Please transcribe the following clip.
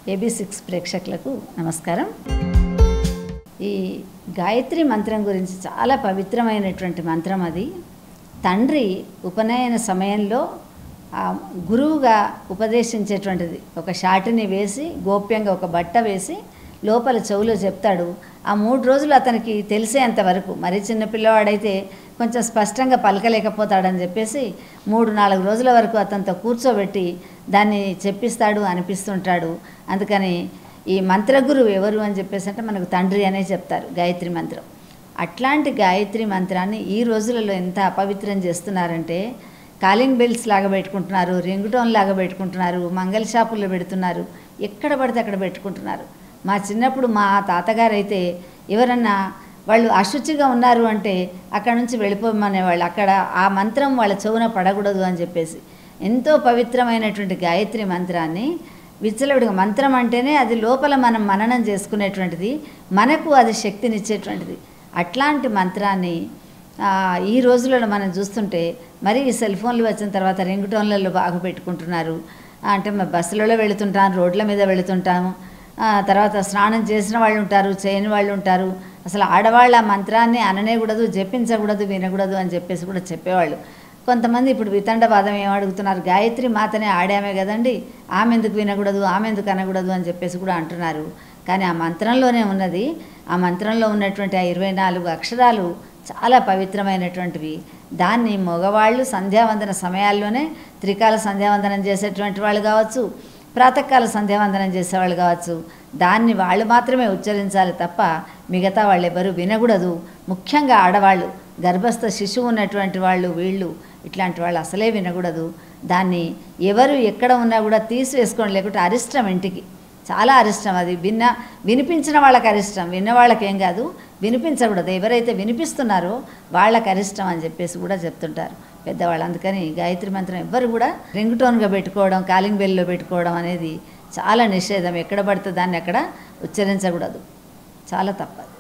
AB six ప్రేక్షకులకు నమస్కారం ఈ గాయత్రి మంత్రం గురించి చాలా పవిత్రమైనటువంటి మంత్రం అది తండ్రి ఉపనయన సమయంలో ఆ గురువుగా ఉపదేశించేటువంటిది ఒక షాటిని వేసి గోప్యంగా ఒక బట్ట వేసి లోపల చెవులో చెప్తాడు ఆ మూడు రోజులు అతనికి తెలిసేంత వరకు మరీ చిన్న పిల్లవాడైతే కొంచెం స్పష్టంగా పలకలేకపోతాడని చెప్పేసి మూడు నాలుగు రోజుల వరకు అతనితో కూర్చోబెట్టి దాన్ని చెప్పిస్తాడు అనిపిస్తుంటాడు అందుకని ఈ మంత్రగురువు ఎవరు అని చెప్పేసి అంటే మనకు తండ్రి అనే చెప్తారు గాయత్రి మంత్రం అట్లాంటి గాయత్రి మంత్రాన్ని ఈ రోజులలో ఎంత అపవిత్రం చేస్తున్నారంటే కాలింగ్ బెల్స్ లాగా పెట్టుకుంటున్నారు రింగ్ టోన్ లాగా పెట్టుకుంటున్నారు మంగళ షాపుల్లో పెడుతున్నారు ఎక్కడ పడితే అక్కడ పెట్టుకుంటున్నారు మా చిన్నప్పుడు మా తాతగారు అయితే ఎవరన్నా వాళ్ళు అశుచిగా ఉన్నారు అంటే అక్కడ నుంచి వెళ్ళిపోమనేవాళ్ళు అక్కడ ఆ మంత్రం వాళ్ళ చెవున పడకూడదు అని చెప్పేసి ఎంతో పవిత్రమైనటువంటి గాయత్రి మంత్రాన్ని విచ్చలవిడిగా మంత్రం అంటేనే అది లోపల మనం మననం చేసుకునేటువంటిది మనకు అది శక్తినిచ్చేటువంటిది అట్లాంటి మంత్రాన్ని ఆ, ఈ రోజులలో మనం చూస్తుంటే మరి ఈ సెల్ ఫోన్లు వచ్చిన తర్వాత రింగ్ టోన్లలో బాగా పెట్టుకుంటున్నారు అంటే మరి బస్సులలో వెళుతుంటాం రోడ్ల మీద వెళుతుంటాము ఆ, తర్వాత స్నానం చేసిన వాళ్ళు ఉంటారు చేయని వాళ్ళు ఉంటారు అసలు ఆడవాళ్ళ ఆ మంత్రాన్ని అననేకూడదు జపించకూడదు వినకూడదు అని చెప్పేసి కూడా చెప్పేవాళ్ళు కొంతమంది ఇప్పుడు వితండవాదం ఏం అడుగుతున్నారు గాయత్రి మాతనే ఆడామే కదండి ఆమె ఎందుకు వినకూడదు ఆమె ఎందుకు అనకూడదు అని చెప్పేసి కూడా అంటున్నారు కానీ ఆ మంత్రంలోనే ఉన్నది ఆ మంత్రంలో ఉన్నటువంటి ఆ ఇరవై నాలుగు అక్షరాలు చాలా పవిత్రమైనటువంటివి దాన్ని మగవాళ్ళు సంధ్యావందన సమయాల్లోనే త్రికాల సంధ్యావందనం చేసేటువంటి వాళ్ళు కావచ్చు ప్రాతకాల సంధ్యావందనం చేసేవాళ్ళు కావచ్చు దాన్ని వాళ్ళు మాత్రమే ఉచ్చరించాలి తప్ప మిగతా వాళ్ళు ఎవరు వినకూడదు ముఖ్యంగా ఆడవాళ్ళు గర్భస్థ శిశువు ఉన్నటువంటి వాళ్ళు వీళ్ళు ఇట్లాంటి వాళ్ళు అసలే వినకూడదు దాన్ని ఎవరు ఎక్కడ ఉన్నా కూడా తీసివేసుకోండి లేకుంటే అరిష్టం ఇంటికి చాలా అరిష్టం అది విన్న వినిపించిన వాళ్ళకి అరిష్టం విన్న వాళ్ళకి ఏం కాదు వినిపించకూడదు ఎవరైతే వినిపిస్తున్నారో వాళ్ళకి అరిష్టం అని చెప్పేసి కూడా చెప్తుంటారు పెద్దవాళ్ళు అందుకని గాయత్రి మంత్రం ఎవ్వరు కూడా రింగ్ టోన్గా పెట్టుకోవడం కాలింగ్ బెల్లో పెట్టుకోవడం అనేది చాలా నిషేధం ఎక్కడ పడితే దాన్ని అక్కడ ఉచ్చరించకూడదు చాలా తప్పదు